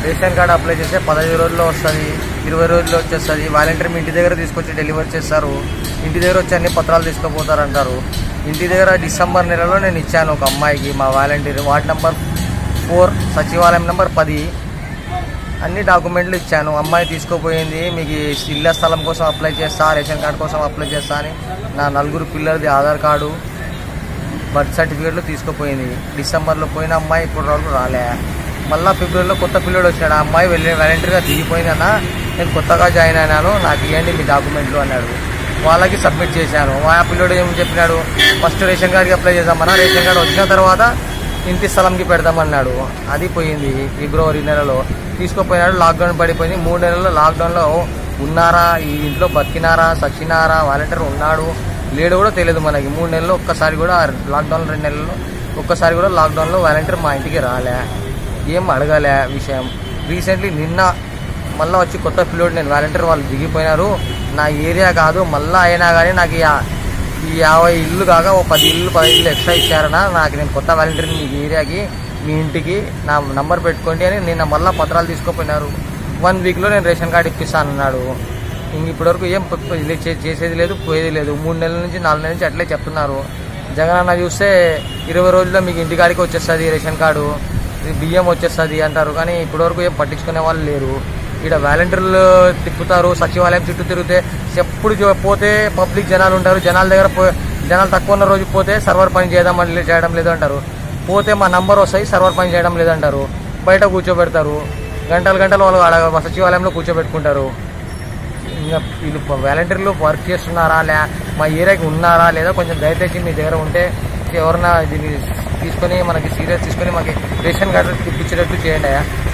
ration card apply చేస్తే పదహైదు రోజుల్లో వస్తుంది ఇరవై రోజుల్లో వచ్చేస్తుంది వాలంటీర్ మీ ఇంటి దగ్గర తీసుకొచ్చి డెలివరీ చేస్తారు ఇంటి దగ్గర వచ్చి అన్ని పత్రాలు తీసుకుపోతారు అంటారు ఇంటి దగ్గర డిసెంబర్ నెలలో నేను ఇచ్చాను ఒక అమ్మాయికి మా వాలంటీర్ వార్డ్ నెంబర్ ఫోర్ సచివాలయం నెంబర్ పది అన్ని డాక్యుమెంట్లు ఇచ్చాను అమ్మాయి తీసుకుపోయింది మీకు ఈ ఇళ్ళ స్థలం కోసం అప్లై చేస్తా రేషన్ కార్డు కోసం అప్లై చేస్తా అని నా నలుగురు పిల్లలది ఆధార్ కార్డు బర్త్ సర్టిఫికేట్లు తీసుకుపోయింది డిసెంబర్లో పోయిన అమ్మాయి ఇప్పుడు వరకు రాలే మళ్ళీ ఫిబ్రవరిలో కొత్త పిల్లడు వచ్చాడు ఆ అమ్మాయి వెళ్ళి వాలంటీర్గా దిగిపోయింది అన్న నేను కొత్తగా జాయిన్ అయినాను నాకు ఇవ్వండి మీ డాక్యుమెంట్లు అన్నాడు వాళ్ళకి సబ్మిట్ చేశాను ఆ పిల్లడు ఏం చెప్పినాడు ఫస్ట్ రేషన్ కార్డుకి అప్లై చేద్దామన్నా రేషన్ కార్డు వచ్చిన తర్వాత ఇంటి స్థలంకి పెడదామన్నాడు అది పోయింది ఫిబ్రవరి నెలలో తీసుకుపోయినాడు లాక్డౌన్ పడిపోయింది మూడు నెలల్లో లాక్డౌన్లో ఉన్నారా ఈ ఇంట్లో బతికినారా సచ్చినారా వాలంటీర్ ఉన్నాడు లేడు కూడా తెలియదు మనకి మూడు నెలలు ఒక్కసారి కూడా లాక్డౌన్ రెండు నెలల్లో ఒక్కసారి కూడా లాక్డౌన్లో వాలంటీర్ మా ఇంటికి రాలే ఏం అడగలే విషయం రీసెంట్లీ నిన్న మళ్ళీ వచ్చి కొత్త పిల్లోడు నేను వాలంటీర్ వాళ్ళు దిగిపోయినారు నా ఏరియా కాదు మళ్ళీ అయినా కానీ నాకు ఈ యా- ఈ యాభై ఇల్లు కాక ఓ పది ఇల్లు పది ఇల్లు ఎక్స్ట్రా ఇచ్చారనా నాకు నేను కొత్త వాలంటీర్ మీ ఏరియాకి మీ ఇంటికి నా నంబర్ పెట్టుకోండి అని నిన్న మళ్ళీ పత్రాలు తీసుకుపోయినారు వన్ వీక్లో నేను రేషన్ కార్డు ఇప్పిస్తాను అన్నాడు ఇంక ఇప్పటివరకు ఏం ప- ప- లే- చే- చేసేది లేదు పోయేది లేదు మూడు నెలల నుంచి నాలుగు నెలల నుంచి అట్లే చెప్తున్నారు జగన్ అన్న చూస్తే ఇరవై రోజుల్లో మీకు ఇంటికాడికి వచ్చేస్తుంది రేషన్ కార్డు ఇది బియ్యం వచ్చేస్తుంది అంటారు కానీ ఇప్పటివరకు ఏం పట్టించుకునే వాళ్ళు లేరు ఇక్కడ వాలంటీర్లు తిప్పుతారు సచివాలయం చుట్టూ తిరిగితే ఎప్పుడు చూ- పోతే పబ్లిక్ జనాలు ఉంటారు జనాల దగ్గర పో జనాలు తక్కువ ఉన్న రోజు పోతే సర్వర్ పని చేద్దాం అని చేయడం లేదు అంటారు పోతే మా నంబర్ వస్తాయి సర్వర్ పని చేయడం లేదంటారు బయట కూర్చోబెడతారు గంటలు గంటలు వాళ్ళు ఆడ సచివాలయంలో కూర్చోబెట్టుకుంటారు ఇంకా వీళ్ళు వాలంటీర్లు వర్క్ చేస్తున్నారా లే మా ఏరియాకి ఉన్నారా లేదా కొంచెం దయచేసి మీ దగ్గర ఉంటే ఎవరన్నా దీన్ని తీసుకొని మనకి సీరియస్ తీసుకొని మనకి రేషన్ కార్డు ఇప్పించేటట్టు చేయండి అయ్యా